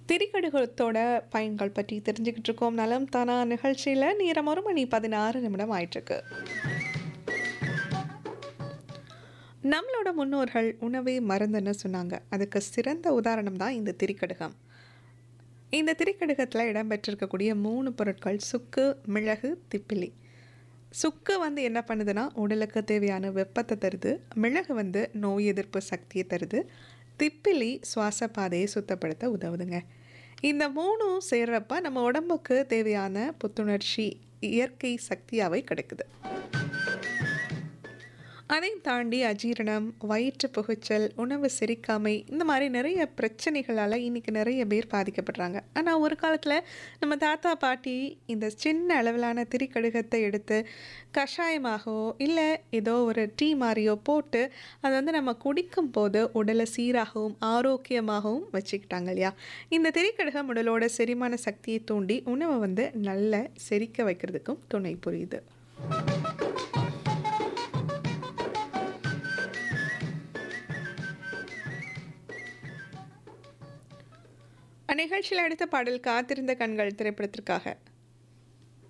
திரிகடுகத்தோட பயன்கள் பற்றி தெரிஞ்சுக்கிட்டு இருக்கோம் நலம் தானா நிகழ்ச்சியில் நேரம் ஒரு மணி பதினாறு நிமிடம் ஆயிட்டிருக்கு நம்மளோட முன்னோர்கள் உணவே மருந்துன்னு சொன்னாங்க அதுக்கு சிறந்த உதாரணம் தான் இந்த திரிக்கடுகம் இந்த திரிக்கடுகத்தில் இடம்பெற்றிருக்கக்கூடிய மூணு பொருட்கள் சுக்கு மிளகு திப்பிலி சுக்கு வந்து என்ன பண்ணுதுன்னா உடலுக்கு தேவையான வெப்பத்தை தருது மிளகு வந்து நோய் எதிர்ப்பு சக்தியை தருது திப்பிலி சுவாச பாதையை சுத்தப்படுத்த உதவுதுங்க இந்த மூணும் சேர்றப்ப நம்ம உடம்புக்கு தேவையான புத்துணர்ச்சி இயற்கை சக்தியாகவே கிடைக்குது அதையும் தாண்டி அஜீரணம் வயிற்று புகைச்சல் உணவு செரிக்காமை இந்த மாதிரி நிறைய பிரச்சனைகளால் இன்றைக்கி நிறைய பேர் பாதிக்கப்படுறாங்க ஆனால் ஒரு காலத்தில் நம்ம தாத்தா பாட்டி இந்த சின்ன அளவிலான திரிக்கடுகத்தை எடுத்து கஷாயமாகவோ இல்லை ஏதோ ஒரு டீ மாதிரியோ போட்டு அதை வந்து நம்ம குடிக்கும் போது உடலை சீராகவும் ஆரோக்கியமாகவும் வச்சுக்கிட்டாங்க இல்லையா இந்த திரிக்கடுகம் உடலோட செரிமான சக்தியை தூண்டி உணவை வந்து நல்ல செரிக்க வைக்கிறதுக்கும் துணை புரியுது நிகழ்ச்சியில் அடுத்த பாடல் காத்திருந்த கண்கள் திரைப்படத்திற்காக